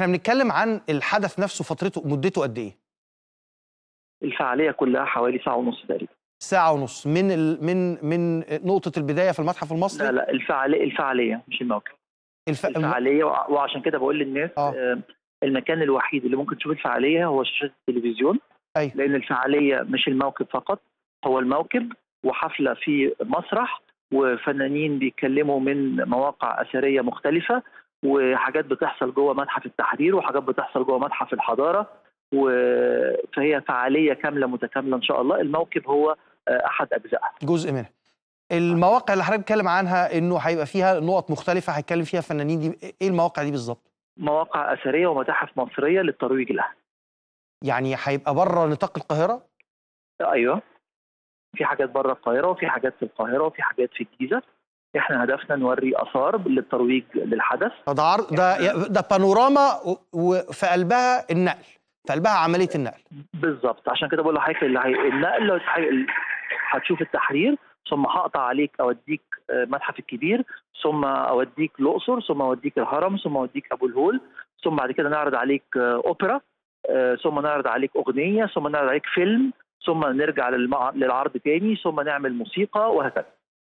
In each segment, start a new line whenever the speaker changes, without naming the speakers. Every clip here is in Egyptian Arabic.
احنا بنتكلم عن الحدث نفسه فترته مدته قد ايه
الفعاليه كلها حوالي ساعه ونص تقريبا
ساعه ونص من ال... من من نقطه البدايه في المتحف المصري
لا لا الفعاليه الفعاليه مش الموكب
الف...
الفعاليه وع- وعشان كده بقول للناس
آه.
آه، المكان الوحيد اللي ممكن تشوف الفعاليه هو شاشه التلفزيون
أيوة.
لان الفعاليه مش الموكب فقط هو الموكب وحفله في مسرح وفنانين بيتكلموا من مواقع اثريه مختلفه وحاجات بتحصل جوه متحف التحرير وحاجات بتحصل جوه متحف الحضاره و... فهي فعاليه كامله متكامله ان شاء الله الموكب هو آه، احد اجزائها
جزء منها المواقع اللي حضرتك بتتكلم عنها انه هيبقى فيها نقط مختلفه هيتكلم فيها فنانين دي ايه المواقع دي بالظبط
مواقع اثريه ومتاحف مصريه للترويج لها
يعني هيبقى بره نطاق القاهره
ايوه في حاجات بره القاهره وفي حاجات في القاهره وفي حاجات في الجيزه احنا هدفنا نوري اثار للترويج للحدث
ده عرض ده ده بانوراما و- وفي قلبها النقل في قلبها عمليه النقل
بالظبط عشان كده بقول لحضرتك اللي هي- النقل هي- هتشوف التحرير ثم هقطع عليك اوديك آه، متحف الكبير ثم اوديك الاقصر ثم اوديك الهرم ثم اوديك ابو الهول ثم بعد كده نعرض عليك آه، اوبرا آه، ثم نعرض عليك اغنيه ثم نعرض عليك فيلم ثم نرجع للمع- للعرض تاني ثم نعمل موسيقى وهكذا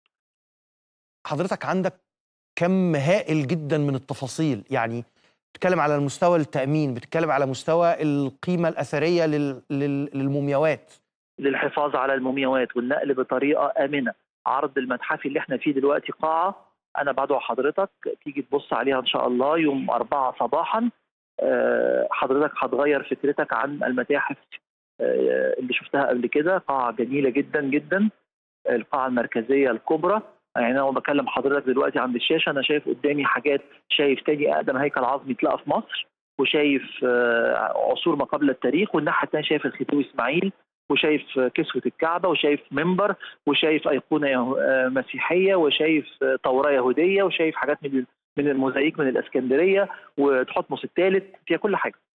حضرتك عندك كم هائل جدا من التفاصيل يعني بتتكلم على المستوى التامين بتتكلم على مستوى القيمه الاثريه لل... لل... للمومياوات
للحفاظ على المومياوات والنقل بطريقه امنه عرض المتحفي اللي احنا فيه دلوقتي قاعه انا بدعو حضرتك تيجي تبص عليها ان شاء الله يوم أربعة صباحا آه، حضرتك هتغير فكرتك عن المتاحف آه، اللي شفتها قبل كده قاعه جميله جدا جدا القاعه المركزيه الكبرى يعني انا بكلم حضرتك دلوقتي عند الشاشه انا شايف قدامي حاجات شايف تاني اقدم هيكل عظمي اتلقى في مصر وشايف آه، عصور ما قبل التاريخ والناحيه الثانيه شايف الختوي اسماعيل وشايف كسوة الكعبة وشايف منبر وشايف أيقونة يهو- آه، مسيحية وشايف آه، توراة يهودية وشايف حاجات من من الموزايك من الإسكندرية وتحتمس الثالث فيها كل حاجة